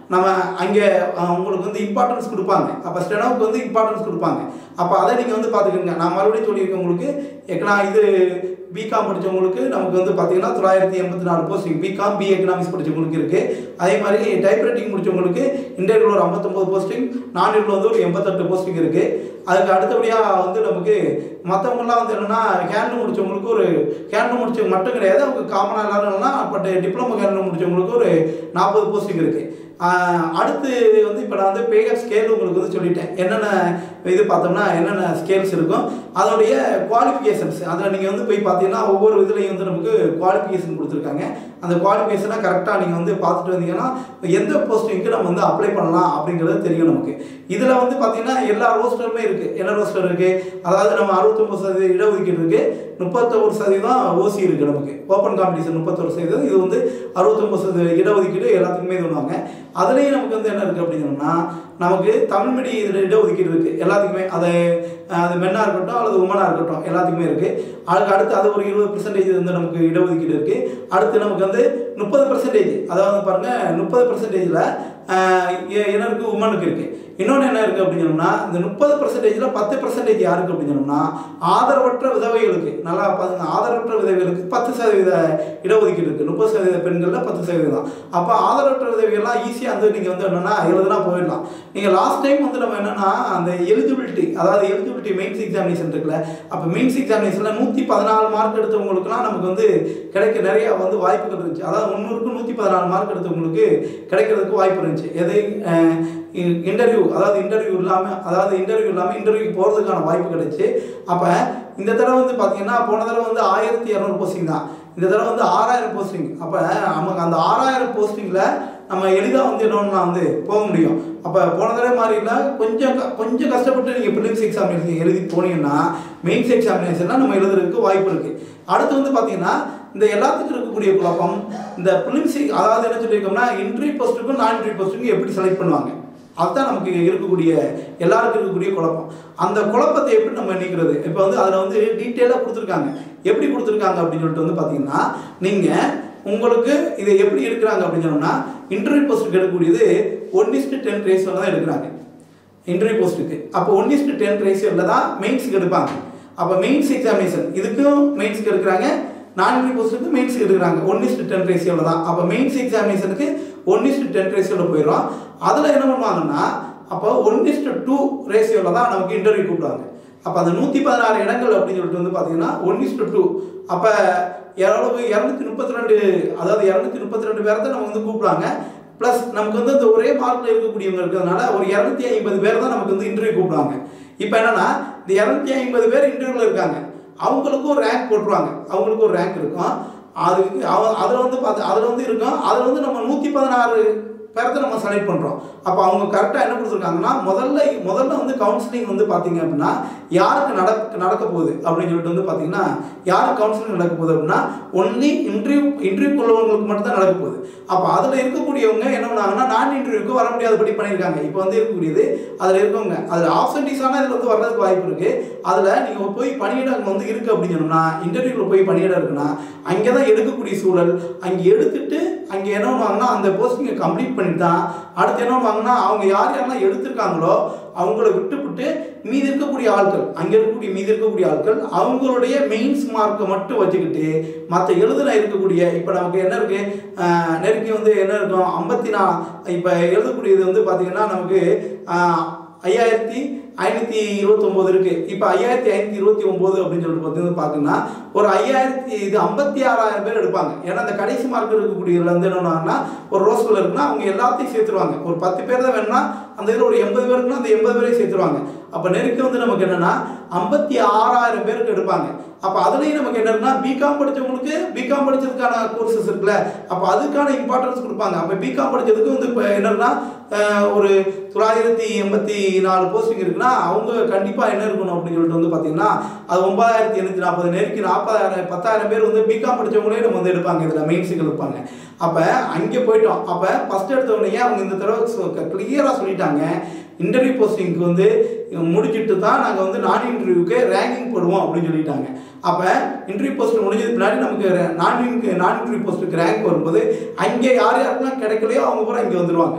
[SPEAKER 1] நம்ம அங்கே அஹ், உங்களுக்கு வந்து இம்பார்ட்டன்ஸ் கொடுப்பாங்க அப்போ ஸ்டெனோவுக்கு வந்து இம்பார்ட்டன்ஸ் கொடுப்பாங்க அப்போ அதை நீங்கள் வந்து பார்த்துக்கோங்க நான் மறுபடியும் சொல்லியிருக்கேன் உங்களுக்கு எக்கனா இது பிகாம் படித்தவங்களுக்கு நமக்கு வந்து பார்த்தீங்கன்னா தொள்ளாயிரத்தி எண்பத்தி நாலு போஸ்டிங் பிகாம் பி எக்கனாமிக்ஸ் படித்தவங்களுக்கு இருக்குது அதே மாதிரி டைப்ரைட்டிங் முடித்தவங்களுக்கு இன்டர்வியூவில் ஒரு ஐம்பத்தொம்பது போஸ்டிங் நான் இன்டர்வியூவில் வந்து ஒரு எண்பத்தெட்டு போஸ்டிங் இருக்குது அதுக்கு அடுத்தபடியாக வந்து நமக்கு மற்றவங்கலாம் வந்து என்னென்னா ஹேண்ட் முடிச்சவங்களுக்கு ஒரு ஹேண்ட் முடிச்சவங்க மட்டும் கிடையாது அவங்க காமனாக எல்லாரும் என்னன்னா பட் டிப்ளமோ ஹேண்ட் முடிச்சவங்களுக்கு ஒரு நாற்பது போஸ்டிங் இருக்குது அடுத்து வந்து இப்போ நான் வந்து பேகர் ஸ்கேல் உங்களுக்கு வந்து சொல்லிட்டேன் என்னென்ன இது பார்த்தோம்னா என்னென்ன ஸ்கேல்ஸ் இருக்கும் அதோடைய குவாலிஃபிகேஷன்ஸ் அதில் நீங்கள் வந்து போய் பார்த்தீங்கன்னா ஒவ்வொரு இதுலையும் வந்து நமக்கு குவாலிஃபிகேஷன் கொடுத்துருக்காங்க அந்த குவாலிஃபிகேஷனை கரெக்டாக நீங்கள் வந்து பார்த்துட்டு வந்தீங்கன்னா எந்த போஸ்டிங்க்கு நம்ம வந்து அப்ளை பண்ணலாம் அப்படிங்கிறது தெரியும் நமக்கு இதில் வந்து பார்த்தீங்கன்னா எல்லா ரோஸ்டருமே இருக்குது என்ன ரோஸ்டர் இருக்குது அதாவது நம்ம அறுபத்தொம்பது சதவீதம் இடஒதுக்கீடு இருக்குது முப்பத்தொரு சதவீதம் ஓசி இருக்குது நமக்கு ஓப்பன் காம்படிஷன் முப்பத்தொரு சதவீதம் இது வந்து அறுபத்தொம்பது சதவீதம் இடஒதுக்கீடு எல்லாத்துக்குமே இது பண்ணுவாங்க அதுலேயும் நமக்கு வந்து என்ன இருக்குது அப்படின்னா நமக்கு தமிழ் மீடியம் இதில் இடஒதுக்கீடு இருக்குது எல்லாத்துக்குமே அதை அது மென்னாக இருக்கட்டும் அல்லது உமனாக இருக்கட்டும் எல்லாத்துக்குமே இருக்குது அதுக்கு அடுத்து அது ஒரு இருபது பர்சன்டேஜ் வந்து நமக்கு இடஒதுக்கீடு இருக்குது அடுத்து நமக்கு வந்து முப்பது பர்சன்டேஜ் அதாவது பாருங்கள் முப்பது பர்சன்டேஜில் என்ன இருக்குது உமனுக்கு இருக்குது இன்னொன்று என்ன இருக்குது அப்படின்னு சொன்னோம்னா இந்த முப்பது பர்சன்டேஜில் பத்து பர்சன்டேஜ் யாருக்கு அப்படின்னு சொன்னோம்னா ஆதரவற்ற விதவைகளுக்கு நல்லா பாருங்க ஆதரவற்ற விதவைகளுக்கு பத்து சதவீத இடஒதுக்கீடு இருக்குது முப்பது சதவீத பெண்களில் பத்து சதவீதம் அப்போ ஆதரவற்ற விதவைகள்லாம் ஈஸியாக வந்து நீங்கள் வந்து என்னென்னா எழுதுனா போயிடலாம் நீங்கள் லாஸ்ட் டைம் வந்து நம்ம என்னென்னா அந்த எலிஜிபிலிட்டி அதாவது எலிஜிபிலிட்டி மெயின்ஸ் எக்ஸாமினேஷன் இருக்குல்ல அப்போ மெயின்ஸ் எக்ஸாமினேஷனில் நூற்றி பதினாலு மார்க் எடுத்தவங்களுக்குலாம் நமக்கு வந்து கிடைக்க நிறைய வந்து வாய்ப்புகள் இருந்துச்சு அதாவது முந்நூறுக்கு நூற்றி பதினாலு மார்க் எடுத்தவங்களுக்கு கிடைக்கிறதுக்கு வாய்ப்பு இருந்துச்சு எது இன்டர்வியூ அதாவது இன்டர்வியூ இல்லாமல் அதாவது இன்டர்வியூ இல்லாமல் இன்டர்வியூக்கு போகிறதுக்கான வாய்ப்பு கிடைச்சு அப்போ இந்த தடவை வந்து பார்த்தீங்கன்னா போன தடவை வந்து ஆயிரத்தி இரநூறு போஸ்டிங் தான் இந்த தடவை வந்து ஆறாயிரம் போஸ்டிங் அப்போ நமக்கு அந்த ஆறாயிரம் போஸ்டிங்கில் நம்ம எளிதாக வந்து என்னன்னா வந்து போக முடியும் அப்போ போன தடவை மாதிரி இல்லை கொஞ்சம் க- கொஞ்சம் கஷ்டப்பட்டு நீங்கள் ப்ரிலிம்ஸ் எக்ஸாமினேஷன் எழுதி போனீங்கன்னா மெயின்ஸ் எக்ஸாமினேஷன்லாம் நம்ம எழுதுறதுக்கு வாய்ப்பு இருக்குது அடுத்து வந்து பார்த்தீங்கன்னா இந்த எல்லாத்துக்கும் இருக்கக்கூடிய குழப்பம் இந்த ப்ரிலிம்ஸ் அதாவது என்ன சொல்லியிருக்கோம்னா இன்ட்ரி போஸ்ட்டுக்கும் நான் இன்ட்ரி போஸ்ட்டுக்கும் எப்படி செலக்ட் பண்ணுவாங்க அதுதான் நமக்கு இருக்கக்கூடிய எல்லாருக்கும் இருக்கக்கூடிய குழப்பம் அந்த குழப்பத்தை எப்படி நம்ம நீக்கிறது இப்போ வந்து அதில் வந்து டீட்டெயிலாக கொடுத்துருக்காங்க எப்படி கொடுத்துருக்காங்க அப்படின்னு சொல்லிட்டு வந்து பார்த்தீங்கன்னா நீங்கள் உங்களுக்கு இதை எப்படி எடுக்கிறாங்க அப்படின்னு சொன்னோம்னா இன்டர்வியூ போஸ்ட்டுக்கு எடுக்கக்கூடியது ஒன் இஸ்டு டென் ரேஷியோவில் தான் எடுக்கிறாங்க இன்டர்வியூ போஸ்ட்டுக்கு அப்போ ஒன் இஸ்டு டென் ரேஷியோவில் தான் மெயின்ஸுக்கு எடுப்பாங்க அப்போ மெயின்ஸ் எக்ஸாமினேஷன் இதுக்கும் மெயின்ஸுக்கு எடுக்கிறாங்க நான் இன்டர்வியூ போஸ்ட்டுக்கு மெயின்ஸுக்கு எடுக்கிறாங்க ஒன் இஸ்டு டென் ரேஷியோவில் தான் அப்போ மெயின்ஸ் எக்ஸாமினேஷனுக்கு ஒன் இஸ்டு டென் ரேஷியோவில் போயிடும் அதில் என்ன பண்ணுவாங்கன்னா அப்போ ஒன் இஸ்டு டூ ரேஷியோவில் தான் நமக்கு இன்டர்வியூ கூப்பிடுவாங்க அப்போ அந்த நூற்றி பதினாறு இடங்கள் அப்படின்னு சொல்லிட்டு வந்து பார்த்தீங்கன்னா ஒன் இஸ்டு டூ அப்போ எவ்வளவு இரநூத்தி முப்பத்தி ரெண்டு அதாவது இரநூத்தி முப்பத்தி ரெண்டு பேரை தான் நம்ம வந்து கூப்பிடுவாங்க ப்ளஸ் நமக்கு வந்து இந்த ஒரே மார்க்கில் இருக்கக்கூடியவங்க இருக்கிறதுனால ஒரு இரநூத்தி ஐம்பது பேர் தான் நமக்கு வந்து இன்டர்வியூ கூப்பிடுவாங்க இப்போ என்னன்னா இந்த இரநூத்தி ஐம்பது பேர் இன்டர்வியூவில் இருக்காங்க அவங்களுக்கும் ஒரு ரேங்க் போட்டுருவாங்க அவங்களுக்கும் ஒரு ரேங்க் இருக்கும் அதுக்கு அவ அதில் வந்து பார்த்து அதில் வந்து இருக்கும் அதில் வந்து நம்ம நூற்றி பதினாறு பேரத்தை நம்ம செலக்ட் பண்ணுறோம் அப்போ அவங்க கரெக்டாக என்ன கொடுத்துருக்காங்கன்னா முதல்ல முதல்ல வந்து கவுன்சிலிங் வந்து பார்த்தீங்க அப்படின்னா யாருக்கு நடக்க நடக்க போகுது அப்படின்னு சொல்லிட்டு வந்து பார்த்தீங்கன்னா யாருக்கு கவுன்சிலிங் நடக்க போகுது அப்படின்னா ஒன்லி இன்டர்வியூ இன்டர்வியூ உள்ளவங்களுக்கு மட்டும் தான் நடக்க போகுது அப்போ அதில் இருக்கக்கூடியவங்க என்ன பண்ணாங்கன்னா நான் இன்டர்வியூக்கு வர முடியாதபடி பண்ணியிருக்காங்க இப்போ வந்து இருக்கக்கூடியது அதில் இருக்கவங்க அதில் ஆப்சன்டீஸான இதில் வந்து வர்றதுக்கு வாய்ப்பு இருக்குது அதில் நீங்கள் போய் பணியிடம் வந்து இருக்குது அப்படின்னு சொன்னோம்னா இன்டர்வியூவில் போய் பணியிடம் இருக்குன்னா அங்கே தான் எடுக்கக்கூடிய சூழல் அங்கே எடுத்துட்டு அங்கே என்ன பண்ணுவாங்கன்னா அந்த போஸ்டிங்கை கம்ப்ளீட் பண்ணிட்டு தான் அடுத்து என்ன பண்ணுவாங்கன்னா அவங்க யார் யாரெல்லாம் எடுத்திருக்காங்களோ அவங்கள விட்டுவிட்டு மீதி இருக்கக்கூடிய ஆட்கள் அங்கே இருக்கக்கூடிய மீதி இருக்கக்கூடிய ஆட்கள் அவங்களுடைய மெயின்ஸ் மார்க்கை மட்டும் வச்சுக்கிட்டு மற்ற எழுதுல இருக்கக்கூடிய இப்போ நமக்கு என்ன இருக்கு ஆஹ் நெருக்கி வந்து என்ன இருக்கும் ஐம்பத்தி நா இப்போ எழுதக்கூடியது வந்து பார்த்தீங்கன்னா நமக்கு ஆஹ் ஐயாயிரத்தி ஐநூற்றி இருபத்தொம்போது இருக்குது இப்போ ஐயாயிரத்தி ஐநூற்றி இருபத்தி ஒம்பது அப்படின்னு சொல்லிட்டு பார்த்தீங்கன்னா பார்த்தீங்கன்னா ஒரு ஐயாயிரத்தி இது ஐம்பத்தி ஆறாயிரம் பேர் எடுப்பாங்க ஏன்னா அந்த கடைசி மார்க் இருக்கக்கூடியதுல வந்து என்னன்னா ஒரு ரோஸ்குள்ள இருக்குன்னா அவங்க எல்லாத்தையும் சேர்த்துருவாங்க ஒரு பத்து பேர் தான் வேணும்னா அந்த இதில் ஒரு எண்பது பேர் இருக்குன்னா அந்த எண்பது பேரையும் சேர்த்துருவாங்க அப்போ நெருக்கி வந்து நமக்கு என்னன்னா ஐம்பத்தி ஆறாயிரம் பேருக்கு எடுப்பாங்க அப்போ அதுலேயும் நமக்கு என்ன இருக்குன்னா பிகாம் படித்தவங்களுக்கு பிகாம் படித்ததுக்கான கோர்சஸ் இருக்குல்ல அப்போ அதுக்கான இம்பார்ட்டன்ஸ் கொடுப்பாங்க அப்போ பிகாம் படித்ததுக்கு வந்து இப்போ என்னன்னா அஹ், ஒரு தொள்ளாயிரத்தி எண்பத்தி நாலு போஸ்டிங் இருக்குன்னா அவங்க கண்டிப்பாக என்ன இருக்கணும் அப்படின்னு சொல்லிட்டு வந்து பார்த்தீங்கன்னா அது ஒன்பதாயிரத்தி எண்ணூற்றி நாற்பது நெருக்கி நாற்பதாயிரம் பத்தாயிரம் பேர் வந்து பிகாம் படித்தவங்களே நம்ம வந்து எடுப்பாங்க இதில் மெயின்ஸுக்கு எடுப்பாங்க அப்போ அங்கே போயிட்டோம் அப்போ ஃபஸ்ட் எடுத்த உடனே அவங்க இந்த தடவை கிளியராக சொல்லிட்டாங்க இன்டர்வியூ போஸ்டிங்க்கு வந்து முடிச்சிட்டு தான் நாங்கள் வந்து நான் இன்டர்வியூக்கு ரேங்கிங் போடுவோம் அப்படின்னு சொல்லிட்டாங்க அப்போ இன்டர்வியூ போஸ்ட் முடிஞ்சது பின்னாடி நமக்கு நான் நான் இன்டர்வியூ போஸ்ட்டுக்கு ரேங்க் வரும்போது அங்கே யார் யாருக்கெல்லாம் கிடைக்கலையோ அவங்க பூரா இங்கே வந்துடுவாங்க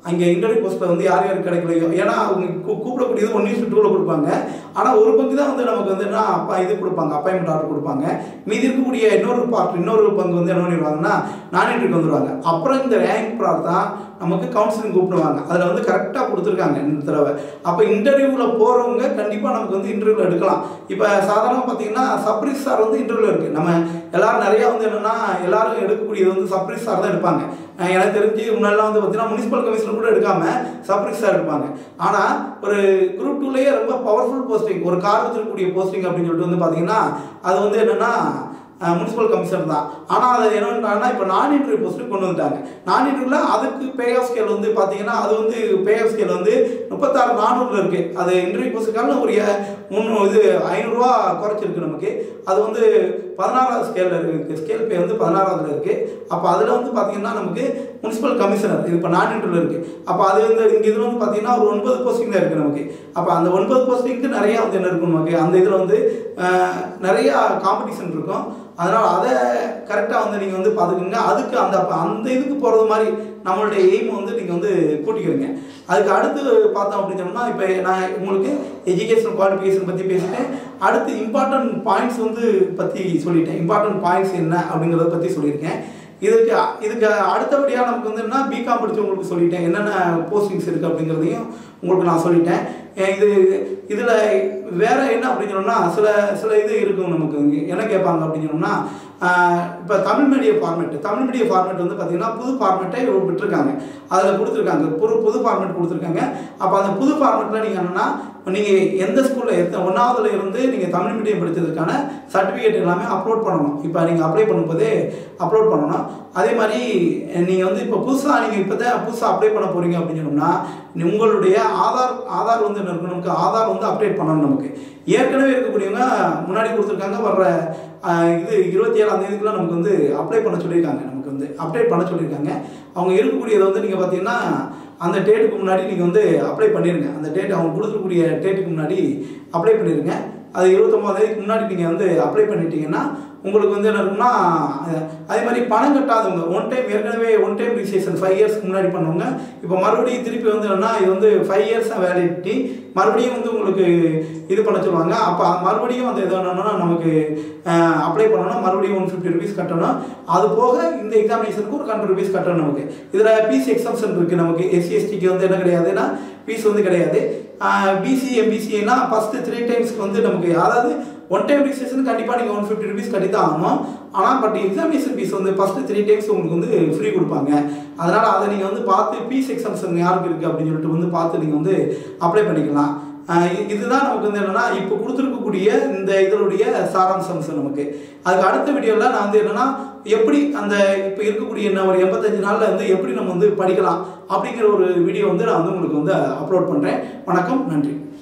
[SPEAKER 1] அங்கே இன்டர்வியூ போஸ்ட்டில் வந்து யார் யார் கிடைக்கலையோ ஏன்னா அவங்க கூ- கூப்பிடக்கூடியது ஒன் இஸ் டூவில் கொடுப்பாங்க ஆனால் ஒரு பங்கு தான் வந்து நமக்கு வந்து என்ன அப்பா இது கொடுப்பாங்க அப்பாயின்மெண்ட் ஆர்டர் கொடுப்பாங்க மீதி இருக்கக்கூடிய இன்னொரு பார்ட் இன்னொரு பங்கு வந்து என்ன பண்ணிடுவாங்கன்னா நான் இன்டர்வியூக்கு வந்துடுவாங்க அப்புறம் இந்த ரேங்க் ப்ரார் தான் நமக்கு கவுன்சிலிங் கூப்பிடுவாங்க அதில் வந்து கரெக்டாக கொடுத்துருக்காங்க இந்த தடவை அப்போ இன்டர்வியூவில் போகிறவங்க கண்டிப்பாக நமக்கு வந்து இன்டர்வியூவில் எடுக்கலாம் இப்போ சாதாரணமாக பார்த்தீங்கன்னா சப்ரிஸ் சார் வந்து இன்டர்வியூவில் இருக்குது நம்ம எல்லாரும் நிறையா வந்து என்னென்னா எல்லாரும் எடுக்கக்கூடியது வந்து சப்ரிஸ் சார் தான் எடுப்பாங்க அஹ் எனக்கு தெரிஞ்சு முன்னாடிலாம் வந்து பார்த்தீங்கன்னா முனிசிபல் கமிஷனர் கூட எடுக்காம சப்ரிஸ் சார் எடுப்பாங்க ஆனால் ஒரு குரூப் டூலேயே ரொம்ப பவர்ஃபுல் போஸ்டிங் ஒரு கார் வச்சிருக்கக்கூடிய போஸ்டிங் அப்படின்னு சொல்லிட்டு வந்து பார்த்தீங்கன்னா அது வந்து என்னென்னா முனிசிபல் கமிஷனர் தான் ஆனால் அது என்னன்னா இப்போ நான் இன்டர்வியூ போஸ்ட்டு கொண்டு வந்துட்டாங்க நான் இன்டர்வியூவில் அதுக்கு பே ஆஃப் ஸ்கேல் வந்து பார்த்தீங்கன்னா அது வந்து பே ஆஃப் ஸ்கேல் வந்து முப்பத்தாறு நானூறுல இருக்குது அது இன்டர்வியூ போஸ்ட்டுக்கான ஒரு எ- முந்நூறு இது ஐநூறுரூவா குறைச்சிருக்கு நமக்கு அது வந்து பதினாறாவது ஸ்கேலில் இருக்குது ஸ்கேல் பே வந்து பதினாறாவதுல இருக்குது அப்போ அதில் வந்து பார்த்தீங்கன்னா நமக்கு முனிசிபல் கமிஷனர் இது இப்போ நான் இன்டர்வியூவில் இருக்குது அப்போ அது வந்து இங்கே இதில் வந்து பார்த்தீங்கன்னா ஒரு ஒன்பது போஸ்டிங் தான் இருக்குது நமக்கு அப்போ அந்த ஒன்பது போஸ்டிங்க்கு நிறையா வந்து என்ன இருக்கும் நமக்கு அந்த இதில் வந்து அஹ், நிறையா காம்படிஷன் இருக்கும் அதனால் அதை கரெக்டாக வந்து நீங்கள் வந்து பார்த்துக்கோங்க அதுக்கு அந்த அப்ப அந்த இதுக்கு போகிறது மாதிரி நம்மளுடைய எய்ம் வந்து நீங்கள் வந்து கூட்டிக்கிறீங்க அதுக்கு அடுத்து பார்த்தோம் அப்படின்னு சொன்னால் இப்போ நான் உங்களுக்கு எஜுகேஷன் குவாலிஃபிகேஷன் பற்றி பேசிட்டேன் அடுத்து இம்பார்ட்டன்ட் பாயிண்ட்ஸ் வந்து பற்றி சொல்லிட்டேன் இம்பார்ட்டன்ட் பாயிண்ட்ஸ் என்ன அப்படிங்கிறத பற்றி சொல்லியிருக்கேன் இதுக்கு இதுக்கு அடுத்தபடியாக நமக்கு வந்து என்ன பிகாம் படிச்சவங்களுக்கு சொல்லிட்டேன் என்னென்ன போஸ்டிங்ஸ் இருக்குது அப்படிங்கிறதையும் உங்களுக்கு நான் சொல்லிட்டேன் ஏன் இது இதில் வேற என்ன அப்படின்னு சொன்னோம்னா சில சில இது இருக்கும் நமக்கு இங்க என்ன கேட்பாங்க அப்படின்னு சொன்னோம்னா இப்போ Tamil medium format Tamil medium format வந்து பார்த்தீங்கன்னா புது ஃபார்மேட்டை விட்டுருக்காங்க அதில் கொடுத்துருக்காங்க புது புது ஃபார்மேட் கொடுத்துருக்காங்க அப்போ அந்த புது ஃபார்மேட்டில் நீங்கள் என்னென்னா நீங்கள் எந்த ஸ்கூலில் எத்தனை ஒன்றாவதுல இருந்து நீங்கள் தமிழ் மீடியம் படித்ததுக்கான சர்டிஃபிகேட் எல்லாமே அப்லோட் பண்ணணும் இப்போ நீங்கள் அப்ளை பண்ணும்போதே அப்லோட் பண்ணணும் அதே மாதிரி நீங்கள் வந்து இப்போ புதுசாக நீங்கள் இப்போ தான் புதுசாக அப்ளை பண்ண போகிறீங்க அப்படின்னு சொன்னோம்னா உங்களுடைய ஆதார் ஆதார் வந்து என்ன இருக்கணும் நமக்கு ஆதார் வந்து அப்டேட் பண்ணணும் நமக்கு ஏற்கனவே இருக்கக்கூடியவங்க முன்னாடி கொடுத்துருக்காங்க வர்ற ஆஹ், இது இருபத்தி ஏழாம் தேதிக்குள்ள நமக்கு வந்து அப்ளை பண்ண சொல்லியிருக்காங்க நமக்கு வந்து அப்டேட் பண்ண சொல்லியிருக்காங்க அவங்க இருக்கக்கூடியதை வந்து நீங்கள் பார்த்தீங்கன்னா அந்த டேட்டுக்கு முன்னாடி நீங்கள் வந்து அப்ளை பண்ணிடுங்க அந்த டேட் அவங்க கொடுத்துருக்கூடிய டேட்டுக்கு முன்னாடி அப்ளை பண்ணிடுங்க அது இருபத்தொம்பது தேதிக்கு முன்னாடி நீங்கள் வந்து அப்ளை பண்ணிட்டீங்கன்னா உங்களுக்கு வந்து என்ன இருக்கும்னா அஹ், அதே மாதிரி பணம் கட்டாதவங்க ஒன் டைம் ஏற்கனவே ஒன் டைம் ரிஜிஸ்ட்ரேஷன் ஃபைவ் இயர்ஸ்க்கு முன்னாடி பண்ணவங்க இப்போ மறுபடியும் திருப்பி வந்து என்னன்னா இது வந்து ஃபைவ் இயர்ஸ் வேலிடிட்டி மறுபடியும் வந்து உங்களுக்கு இது பண்ண சொல்லுவாங்க அப்போ மறுபடியும் அந்த இது என்னன்னா நமக்கு அப்ளை பண்ணணும் மறுபடியும் ஒன் ஃபிஃப்டி ருபீஸ் கட்டணும் அது போக இந்த எக்ஸாமினேஷனுக்கு ஒரு ஹண்ட்ரட் ருபீஸ் கட்டணும் நமக்கு இதில் பிசி எக்ஸம்ஷன் இருக்குது நமக்கு எஸ்சி எஸ்டிக்கு வந்து என்ன கிடையாதுன்னா ஃபீஸ் வந்து கிடையாது பிசி எம்பிசினா ஃபஸ்ட்டு த்ரீ டைம்ஸ்க்கு வந்து நமக்கு அதாவது ஒன் டைம் ரிஜிஸ்ட்ரேஷன் கண்டிப்பாக நீங்கள் ஒன் ஃபிஃப்டி ருபீஸ் கட்டி தான் ஆகணும் ஆனால் பட் எக்ஸாமினேஷன் ஃபீஸ் வந்து ஃபஸ்ட்டு த்ரீ டைம்ஸ் உங்களுக்கு வந்து ஃப்ரீ கொடுப்பாங்க அதனால் அதை நீங்கள் வந்து பார்த்து ஃபீஸ் எக்ஸம்ஷன் யாருக்கு இருக்குது அப்படின்னு சொல்லிட்டு வந்து பார்த்து நீங்கள் வந்து அப்ளை பண்ணிக்கலாம் ஆஹ் இ- இதுதான் நமக்கு வந்து என்னன்னா இப்போ கொடுத்துருக்கக்கூடிய இந்த இதனுடைய சாராம்சம் நமக்கு அதுக்கு அடுத்த வீடியோவில் நான் வந்து என்னன்னா எப்படி அந்த இப்போ இருக்கக்கூடிய என்ன ஒரு எண்பத்தஞ்சு நாளில் வந்து எப்படி நம்ம வந்து படிக்கலாம் அப்படிங்கிற ஒரு வீடியோ வந்து நான் வந்து உங்களுக்கு வந்து அப்லோட் பண்ணுறேன் வணக்கம் நன்றி